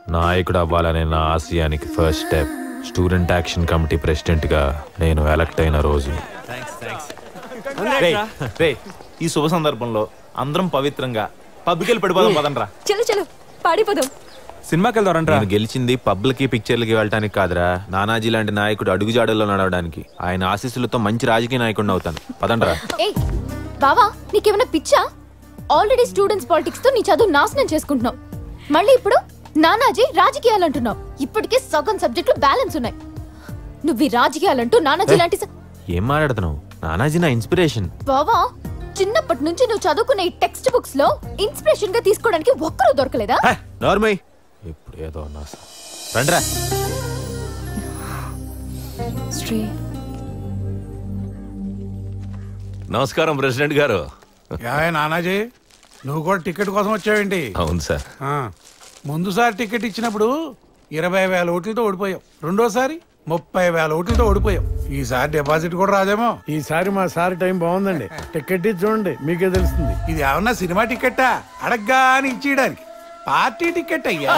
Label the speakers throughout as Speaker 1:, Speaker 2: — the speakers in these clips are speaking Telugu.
Speaker 1: నాయకుడు అవ్వాలనే నా ఆశయానికి first step student action committee president గా నేను ఎలక్ట్ అయిన రోజు
Speaker 2: రేయ్, రేయ్, ఈ శుభ సందర్భంలో అందరం పవిత్రంగా పబ్కి పడిపోదాం పదండ్రా
Speaker 3: చలో చలో పాడిపోదాం
Speaker 4: సినిమాకి వెళ్దాం
Speaker 1: నేను గెలిచింది పబ్లకి పిక్చర్లకి వెళ్ళటానికి కాదురా నానాజీ లాంటి నాయకుడు అడుగుజాడల్లో నడవడానికి ఆయన ఆశీస్సులతో మంచి రాజకీయ నాయకుడిని అవుతాను పదండ్రా
Speaker 3: ఏయ్ బావా నీకేమైనా పిచ్చా ఆల్రెడీ స్టూడెంట్స్ పాలిటిక్స్ తో నీ చదువు నాశనం చేసుకుంటున్నావు మళ్ళీ ఇప్పుడు నానాజీ రాజకీయాలు అంటున్నావు ఇప్పటికే సగం సబ్జెక్టులు బ్యాలెన్స్ ఉన్నాయి నువ్వు ఈ రాజకీయాలంటూ నానాజీ లాంటి స-
Speaker 1: ఏం మాట్లాడుతున్నావు నానాజీ నా ఇన్స్పిరేషన్
Speaker 3: బావా చిన్నప్పటి నుంచి నువ్వు చదువుకునే ఈ టెక్స్ట్ బుక్స్ లో ఇన్స్పిరేషన్ గా తీసుకోవడానికి ఒక్కరూ దొరకలేదా
Speaker 1: నార్మల్ ఇప్పుడు ఏదో నా రండ్రా
Speaker 3: శ్రీ
Speaker 5: నమస్కారం ప్రెసిడెంట్ గారు
Speaker 6: యావే నానాజీ నువ్వు కూడా టికెట్ కోసం వచ్చావేంటి
Speaker 5: అవును సార్
Speaker 6: ఆ, ముందుసారి టికెట్ ఇచ్చినప్పుడు ఇరవై వేల ఓట్లతో ఓడిపోయావు రెండోసారి ముప్పై వేల ఓట్లతో ఓడిపోయావు ఈసారి డిపాజిట్ కూడా రాదేమో
Speaker 7: ఈసారి మా సార్ టైం బాగుందండి టికెట్ ఇచ్చి చూడండి మీకే తెలుస్తుంది
Speaker 6: ఇది ఏమన్నా సినిమా టికెట్టా అడగ్గాని ఇచ్చేయడానికి పార్టీ టికెట్ అయ్యా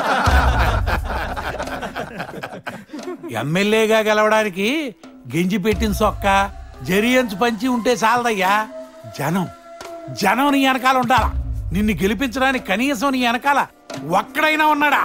Speaker 6: ఎమ్మెల్యేగా గెలవడానికి గెంజి పెట్టిన సొక్క జరియంచు పంచి ఉంటే చాలదయ్యా జనం జనం నీ వెనకాల ఉండాలా నిన్ను గెలిపించడానికి కనీసం నీ వెనకాల ఒక్కడైనా ఉన్నాడా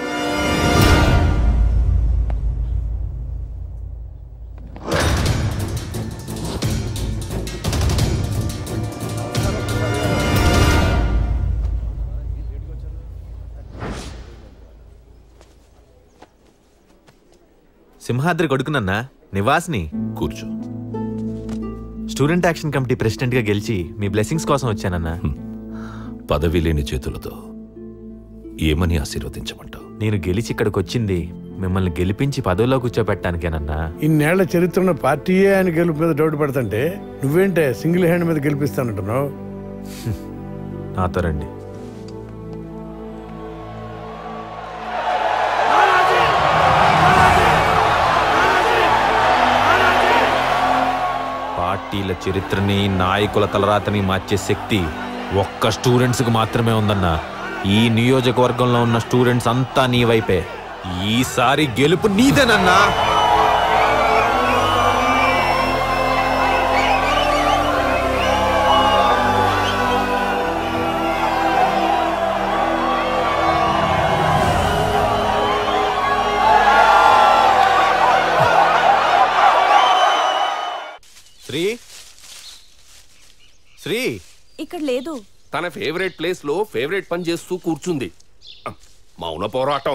Speaker 1: సింహాద్రి కొడుకునన్నా నివాస్ని
Speaker 5: కూర్చో
Speaker 1: స్టూడెంట్ యాక్షన్ కమిటీ ప్రెసిడెంట్ గా గెలిచి మీ బ్లెస్సింగ్స్ కోసం వచ్చానన్నా
Speaker 5: పదవి లేని చేతులతో ఏమని ఆశీర్వదించమంటావు
Speaker 1: నేను గెలిచి ఇక్కడికి వచ్చింది మిమ్మల్ని గెలిపించి పదవిలో కూర్చోబెట్టానికేనన్నా
Speaker 7: ఇన్నేళ్ల చరిత్రను పార్టీయే ఆయన గెలుపు మీద డౌట్ పడుతుంటే నువ్వేంటే సింగిల్ హ్యాండ్ మీద గెలిపిస్తానంటున్నావు
Speaker 1: నాతో రండి పార్టీల చరిత్రని నాయకుల తలరాతని మార్చే శక్తి ఒక్క స్టూడెంట్స్కి మాత్రమే ఉందన్నా ఈ నియోజకవర్గంలో ఉన్న స్టూడెంట్స్ అంతా నీ వైపే ఈసారి గెలుపు నీదేనన్నా శ్రీ శ్రీ
Speaker 8: ఇక్కడ లేదు
Speaker 9: తన ఫేవరెట్ ప్లేస్ లో ఫేవరెట్ పని చేస్తూ కూర్చుంది మౌన పోరాటం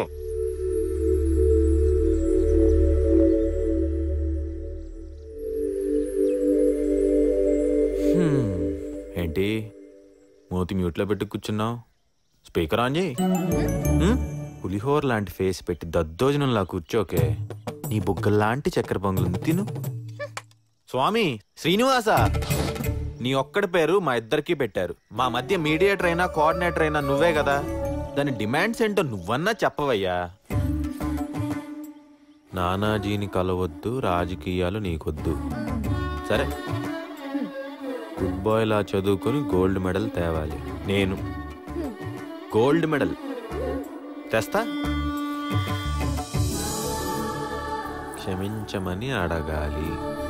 Speaker 1: హ్మ్. ఏంటి మూతి మ్యూట్లో పెట్టి కూర్చున్నావు స్పీకర్ ఆన్ చేయి హ్మ్? పులిహోర లాంటి ఫేస్ పెట్టి దద్దోజనంలా కూర్చోకే నీ బుగ్గల్లాంటి చక్కెర పొంగులు తిను స్వామి శ్రీనివాస నీ ఒక్కడి పేరు మా ఇద్దరికి పెట్టారు మా మధ్య మీడియేటర్ అయినా కోఆర్డినేటర్ అయినా నువ్వే కదా దాని డిమాండ్స్ ఏంటో నువ్వన్నా చెప్పవయ్యా నానాజీని కలవద్దు రాజకీయాలు నీకొద్దు సరే గుడ్ బాయ్ లా చదువుకొని గోల్డ్ మెడల్ తేవాలి నేను గోల్డ్ మెడల్ తెస్తా క్షమించమని అడగాలి